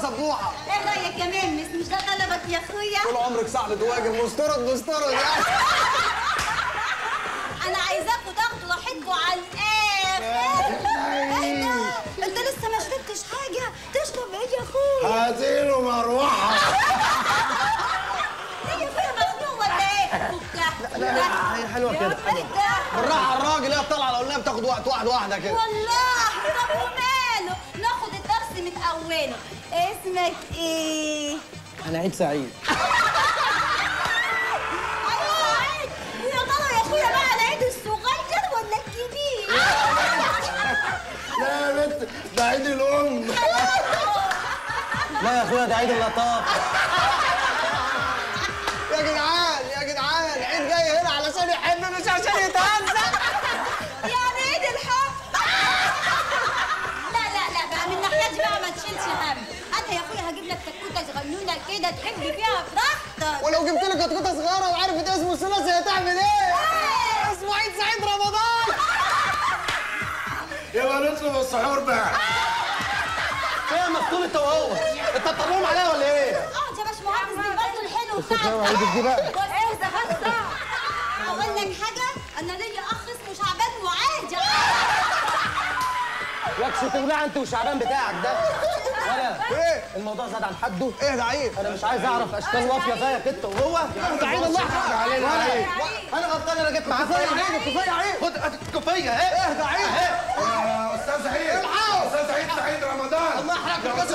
سبوحه ايه رايك يا ميمس مش ده طلبك يا اخويا طول عمرك صاحبة واجب مسترد مسترد يعني انا عايزاكوا تاخدوا راحتكوا على الاخر ايه ده انت لسه ما شربتش حاجه تشرب ايه يا اخويا هاتيله مروحه ايه يا اخويا مخنوق ولا ايه فكها لا لا هي حلوه كده حلوه بالراحه على الراجل هي طالعه على القلنا بتاخد وقت واحده واحده كده والله طب وماله ناخد الدرس من اوله اسمك ايه انا عيد سعيد عيد يا ترى يا اخويا بقى العيد الصغير ولا الكبير لا يا بنت ده عيد الام لا يا اخويا ده عيد اللطاف يا جدعان يا جدعان عيد جاي هنا علشان يحب مش عشان يتهزق يعني عيد الحب لا لا لا بقى من ناحيتي بقى ما تشيلش هم هات يا اخويا هجيب لك تكوته صغنونه كده تحب فيها براحتك ولو جبت لك كتكوته صغيره وعرفت اسمه الثلاثي هتعمل ايه؟ اسمه عيد سعيد رمضان يبقى نطلب السحور بقى ايه مفتون انت وهو انت بتطلعهم عليا ولا ايه؟ اه يا باشمهندس بالبلد الحلو بتاعك يا عيد دي بقى. ايه ده بس اقول لك حاجه انا ليا اخ اسمه شعبان وعادي يكش تولع انت والشعبان بتاعك ده ولا ايه الموضوع زاد عن حده ايه ده عيب انا مش عايز اعرف اشكال وافيه زيك انت وهو ده عيب الله يحفظك علينا ولا عيب انا غلطان انا جيت معاك كفايه عيب كفايه عيب خد كفايه ايه ايه ده عيب يا استاذ عيد الحقوا. استاذ عيد سعيد رمضان الله يحرقك